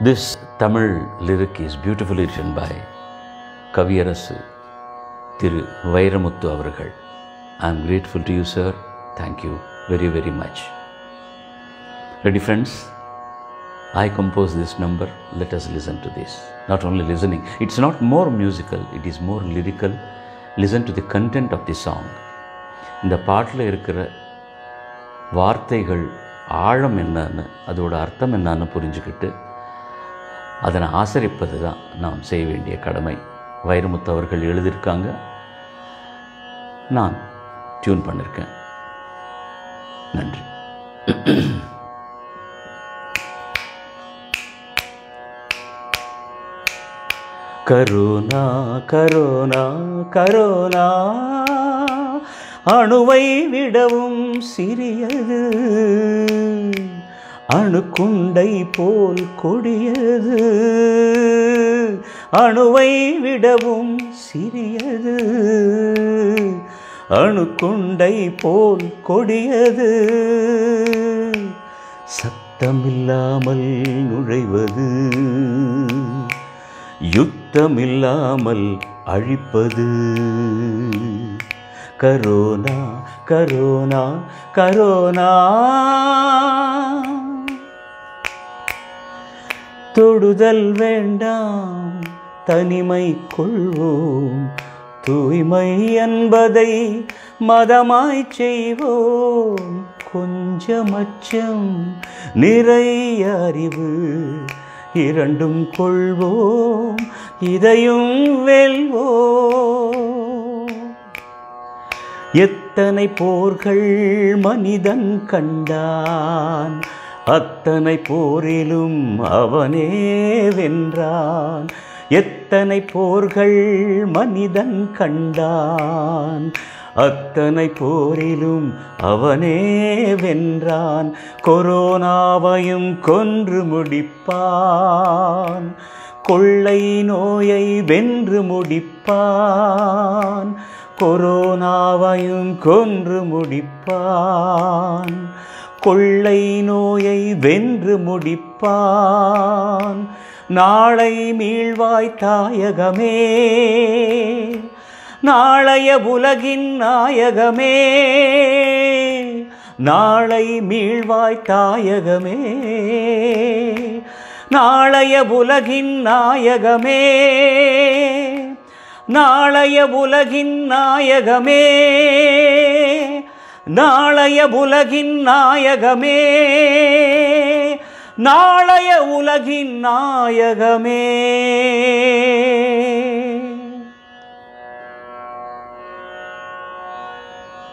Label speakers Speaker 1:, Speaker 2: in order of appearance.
Speaker 1: This Tamil lyric is beautifully written by கவியரசு திரு வைரமுத்து அவர்கள் I am grateful to you sir thank you very very much ready friends I compose this number, let us listen to this. Not only listening, it's not more musical, it is more lyrical. Listen to the content of the song. இந்த பாட்டில் இருக்கிற வார்த்தைகள் ஆழம் என்னன்னு அதோட அர்த்தம் என்னன்னு புரிஞ்சுக்கிட்டு அதனை ஆசரிப்பது தான் நாம் செய்ய வேண்டிய கடமை வைரமுத்து அவர்கள் எழுதியிருக்காங்க நான் டியூன் பண்ணியிருக்கேன் நன்றி கரோனா கரோனா கரோனா அணுவை விடவும் சிறியது அணுக்குண்டை போல் கொடியது அணுவை விடவும் சிறியது அணுக்குண்டை போல் கொடியது சத்தமில்லாமல் நுழைவது யுத்தமில்லாமல் அழிப்பது கரோனா கரோனா கரோனா தொடுதல் வேண்டாம் தனிமை கொள்வோம் தூய்மை என்பதை மதமாய் செய்வோம் கொஞ்சமச்சம் நிறைய அறிவு இரண்டும் கொள்வோம் இதையும் வெல்வோம் எத்தனை போர்கள் மனிதன் கண்டான் அத்தனை போரிலும் அவனே வென்றான் எத்தனை போர்கள் மனிதன் கண்டான் அத்தனை போரிலும் அவனே வென்றான் கொரோனாவையும் கொன்று முடிப்பான் கொள்ளை நோயை வென்று முடிப்பான் கொரோனாவையும் கொன்று முடிப்பான் கொள்ளை நோயை வென்று முடிப்பான் நாளை மீழ்வாய் தாயகமே நாளைய உலகின் நாயகமே நாளை மீழ்வாய் தாயகமே நாளைய உலகின் நாயகமே நாளைய உலகின் நாயகமே நாளைய உலகின் நாயகமே நாளைய உலகின் நாயகமே